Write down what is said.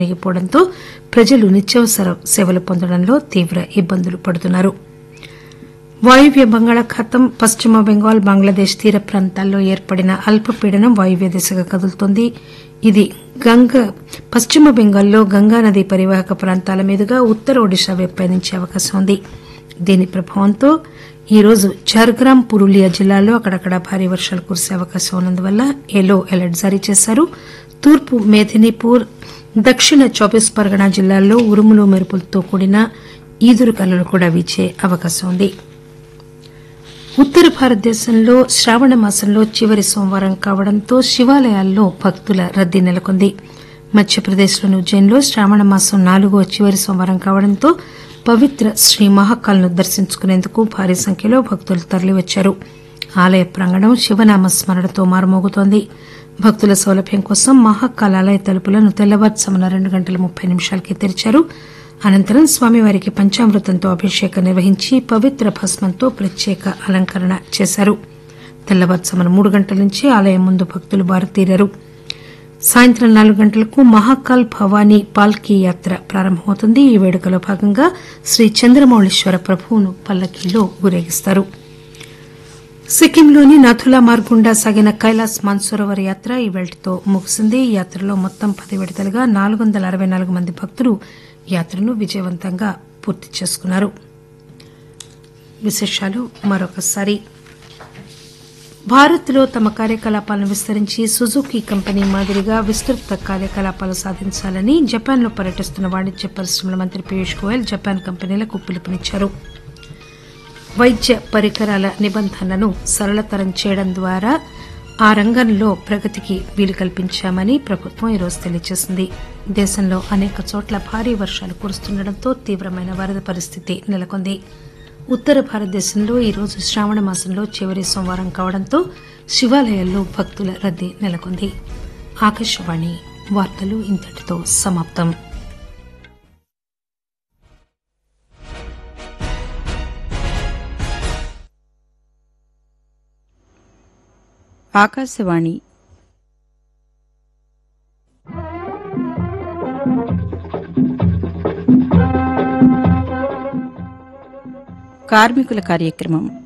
పెరిగిపోవడంతో ప్రజలు నిత్యావసర సేవలు పొందడంలో తీవ్ర ఇబ్బందులు పడుతున్నారు వాయువ్య బంగాళాఖాతం పశ్చిమ బెంగాల్ బంగ్లాదేశ్ తీర ప్రాంతాల్లో ఏర్పడిన అల్పపీడనం వాయువ్య దిశగా కదులుతోంది ఇది గంగా పశ్చిమ బెంగాల్లో గంగానదీ పరివాహక ప్రాంతాల మీదుగా ఉత్తర ఒడిశా వైపు పయనించే అవకాశం ఉంది దీని ప్రభావంతో ఈరోజు ఝార్గ్రాం పురూలియా జిల్లాల్లో అక్కడక్కడ భారీ వర్షాలు కురిసే అవకాశం ఉన్నందువల్ల ఎల్లో అలర్ట్ జారీ చేశారు తూర్పు మేదినీపూర్ దక్షిణ చౌబీస్ పరగనా జిల్లాల్లో ఉరుములు మెరుపులతో కూడిన ఈదురుగాలులు కూడా వీచే అవకాశం ఉంది ఉత్తర భారతదేశంలో శ్రావణ మాసంలో చివరి సోమవారం కావడంతో శివాలయాల్లో భక్తుల రద్దీ నెలకొంది మధ్యప్రదేశ్లోని ఉజ్జయిన్లో శ్రావణ మాసం నాలుగో చివరి సోమవారం కావడంతో పవిత్ర శ్రీ మహాకాల్ను దర్శించుకునేందుకు భారీ సంఖ్యలో భక్తులు తరలివచ్చారు ఆలయ ప్రాంగణం శివనామ స్మరణతో మారుమోగుతోంది భక్తుల సౌలభ్యం కోసం మహాకాల్ ఆలయ తలుపులను తెల్లవారుజామున రెండు గంటల ముప్పై నిమిషాలకే తెరిచారు అనంతరం స్వామివారికి పంచామృతంతో అభిషేకం నిర్వహించి పవిత్ర భస్మంతో ప్రత్యేక అలంకరణ చేశారు తెల్లవారుజామున మూడు గంటల నుంచి ఆలయం ముందు భక్తులు బారుతీరారు సాయంత్రం నాలుగు గంటలకు మహాకాల్ భవానీ పాల్కీ యాత్ర ప్రారంభమవుతుంది ఈ వేడుకలో భాగంగా శ్రీ చంద్రమౌళీశ్వర ప్రభువును పల్లకీలో ఊరేగిస్తారు సిక్కింలోని నథులా మార్గ్ గుండా సాగిన కైలాస్ మాన్సరోవర్ యాత్ర ఈ వేళతో ముగిసింది ఈ యాత్రలో మొత్తం పది విడతలుగా నాలుగు వందల అరవై నాలుగు మంది భక్తులు యాత్రను విజయవంతంగా పూర్తి చేసుకున్నారు విశేషాలు మరొకసారి భారత్లో తమ కార్యకలాపాలను విస్తరించి సుజుకి కంపెనీ మాదిరిగా విస్తృత కార్యకలాపాలు సాధించాలని జపాన్లో పర్యటిస్తున్న వాణిజ్య పరిశ్రమల మంత్రి పీయూష్ గోయల్ జపాన్ కంపెనీలకు పిలుపునిచ్చారు వైద్య పరికరాల నిబంధనలను సరళతరం చేయడం ద్వారా ఆ రంగంలో ప్రగతికి వీలు కల్పించామని ప్రభుత్వం ఈరోజు తెలియజేసింది దేశంలో అనేక చోట్ల భారీ వర్షాలు కురుస్తుండటంతో తీవ్రమైన వరద పరిస్థితి నెలకొంది ఉత్తర భారతదేశంలో ఈరోజు శ్రావణ మాసంలో చివరి సోమవారం కావడంతో శివాలయాల్లో భక్తుల రద్దీ నెలకొంది ఆకాశవాణి వార్తలు ఇంతటితో సమాప్తం ఆకాశవాణి కార్మికుల కార్యక్రమం